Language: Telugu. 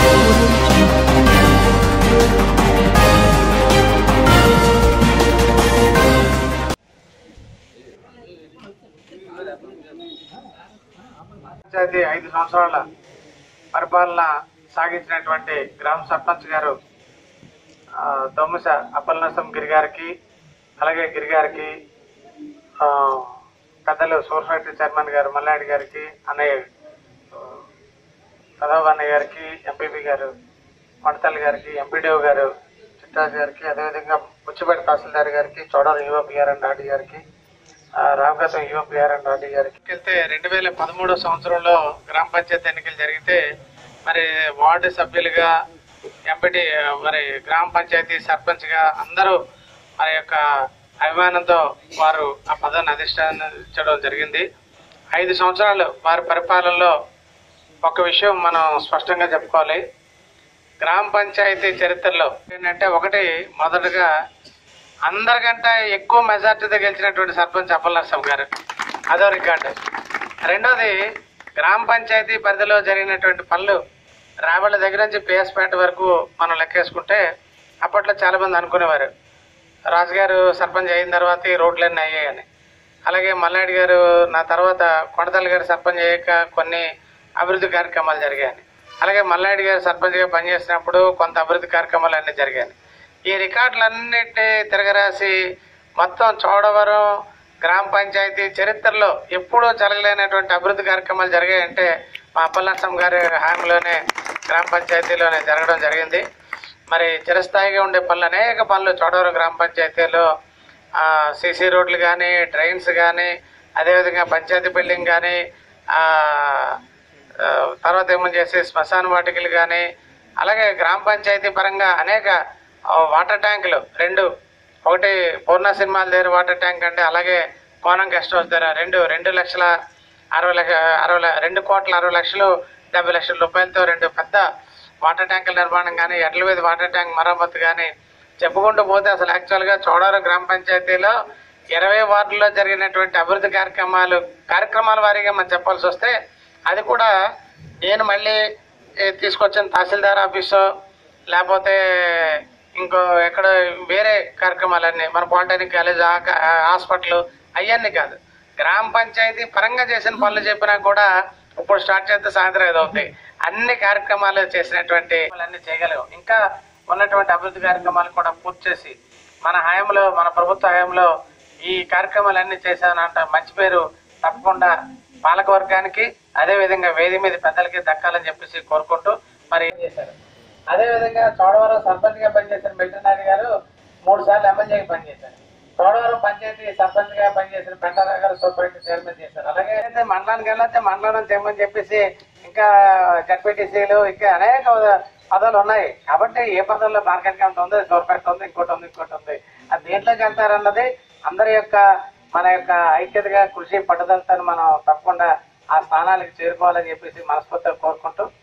పంచాయతీ ఐదు సంవత్సరాల పరిపాలన సాగించినటువంటి గ్రామ సర్పంచ్ గారు ఆ, దొమ్మస అప్పలనసం గిరి గారికి అలాగే గిరి గారికి ఆ, పెద్దలు సోర్సైటీ చైర్మన్ గారు మల్లాడి గారికి అన్నయ్య కదవ అన్నయ్య గారికి ఎంపీపీ గారు మడతల్లి గారికి ఎంపీడీఓ గారు చిట్టాజు గారికి అదేవిధంగా పుచ్చిపేట తహసీల్దార్ గారికి చోడవరం యువ పిఆర్ఎన్ రెడ్డి గారికి ఆ, రామగతం యువ పిఆర్ఎన్ రెడ్డి గారికి వెళ్తే రెండు వేల పదమూడో సంవత్సరంలో గ్రామ పంచాయతీ ఎన్నికలు జరిగితే మరి వార్డు సభ్యులుగా ఎంపీటీ మరి గ్రామ పంచాయతీ సర్పంచ్ గా అందరూ మరి యొక్క అభిమానంతో వారు ఆ పదవిని అధిష్ఠించడం జరిగింది ఐదు సంవత్సరాలు వారి పరిపాలనలో ఒక విషయం మనం స్పష్టంగా చెప్పుకోవాలి గ్రామ పంచాయతీ చరిత్రలో ఏంటంటే ఒకటి మొదటగా అందరికంటే ఎక్కువ మెజార్టీతో గెలిచినటువంటి సర్పంచ్ అప్పల నరసింహ గారు అదో రికార్డు రెండోది గ్రామ పంచాయతీ పరిధిలో జరిగినటువంటి పనులు రాబళ్ళ దగ్గర నుంచి పిఎస్పేట వరకు మనం లెక్కేసుకుంటే అప్పట్లో చాలా మంది అనుకునేవారు రాజుగారు సర్పంచ్ అయిన తర్వాత ఈ రోడ్లన్నీ అయ్యాయని అలాగే మల్లాడి గారు నా తర్వాత కొండతల్లి గారు సర్పంచ్ అయ్యాక కొన్ని అభివృద్ధి కార్యక్రమాలు జరిగాయని అలాగే మల్లాడి గారు సర్పంచ్గా పనిచేసినప్పుడు కొంత అభివృద్ధి కార్యక్రమాలు అన్నీ జరిగాయి ఈ రికార్డులన్నిటి తిరగరాసి మొత్తం చోడవరం గ్రామ పంచాయతీ చరిత్రలో ఎప్పుడూ జరగలేనటువంటి అభివృద్ధి కార్యక్రమాలు జరిగాయంటే మా అప్పలనరసం గారి హామీలోనే గ్రామ పంచాయతీలోనే జరగడం జరిగింది మరి చిరస్థాయిగా ఉండే పనులు అనేక పనులు చోడవరం గ్రామ పంచాయతీలో సీసీ రోడ్లు కానీ డ్రైన్స్ కానీ అదేవిధంగా పంచాయతీ బిల్డింగ్ కానీ తర్వాత ఏమని చేసి శ్మశాన వాటికలు కానీ అలాగే గ్రామ పంచాయతీ పరంగా అనేక ఆ, వాటర్ ట్యాంకులు రెండు ఒకటి పూర్ణ సినిమాల దగ్గర వాటర్ ట్యాంక్ అంటే అలాగే కోనం గెస్ట్ హౌస్ దగ్గర రెండు రెండు లక్షల అరవై లక్ష అరవై ల- రెండు కోట్ల అరవై లక్షలు డెబ్బై లక్షల రూపాయలతో రెండు పెద్ద వాటర్ ట్యాంకుల నిర్మాణం కానీ ఎడ్ల మీద వాటర్ ట్యాంక్ మరమ్మతు కానీ చెప్పుకుంటూ పోతే అసలు యాక్చువల్గా చోడవరం గ్రామ పంచాయతీలో ఇరవై వార్డుల్లో జరిగినటువంటి అభివృద్ధి కార్యక్రమాలు కార్యక్రమాల వారీగా మనం చెప్పాల్సి వస్తే అది కూడా నేను మళ్ళీ ఏ, తీసుకొచ్చిన తహసీల్దార్ ఆఫీసు లేకపోతే ఇంకో ఎక్కడ వేరే కార్యక్రమాలన్నీ మన పాలిటెక్నిక్ కాలేజ్ హాస్పిటల్ అవన్నీ కాదు గ్రామ పంచాయతీ పరంగా చేసిన పనులు చెప్పినా కూడా ఇప్పుడు స్టార్ట్ చేస్తే సాయంత్రం ఐదు అవుతాయి అన్ని కార్యక్రమాలు చేసినటువంటి అన్ని చేయగలం ఇంకా ఉన్నటువంటి అభివృద్ధి కార్యక్రమాలు కూడా పూర్తి చేసి మన హయాంలో మన ప్రభుత్వ హయాంలో ఈ కార్యక్రమాలన్నీ చేశానంట మంచి పేరు తప్పకుండా పాలక వర్గానికి అదే విధంగా వేది మీద పెద్దలకి దక్కాలని చెప్పేసి కోరుకుంటూ మరి ఏం చేశారు అదే విధంగా చోడవరం సర్పంచ్ గా పనిచేసిన మిల్టనారి గారు మూడు సార్లు ఎమ్మెల్యేగా పనిచేశారు చోడవరం పంచాయతీ సర్పంచ్ గా పనిచేసిన పెంటారా గారు సూపరింటెండెంట్ చైర్మన్ చేశారు అలాగే అయితే మండలానికి వెళ్ళొస్తే మండలం తెమ్మని చెప్పేసి ఇంకా జడ్పీటీసీలు ఇంకా అనేక పదవులు ఉన్నాయి కాబట్టి ఏ పదవుల్లో మార్కెట్ కమిటీ ఉంది సూపరింటెండెంట్ ఉంది ఇంకోటి ఉంది ఇంకోటి ఉంది అది దేంట్లోకి వెళ్తారన్నది అందరి యొక్క మన యొక్క ఐక్యతగా కృషి పట్టుదలతో మనం తప్పకుండా ఆ స్థానాలకు చేరుకోవాలని చెప్పేసి మనస్ఫూర్తిగా కోరుకుంటూ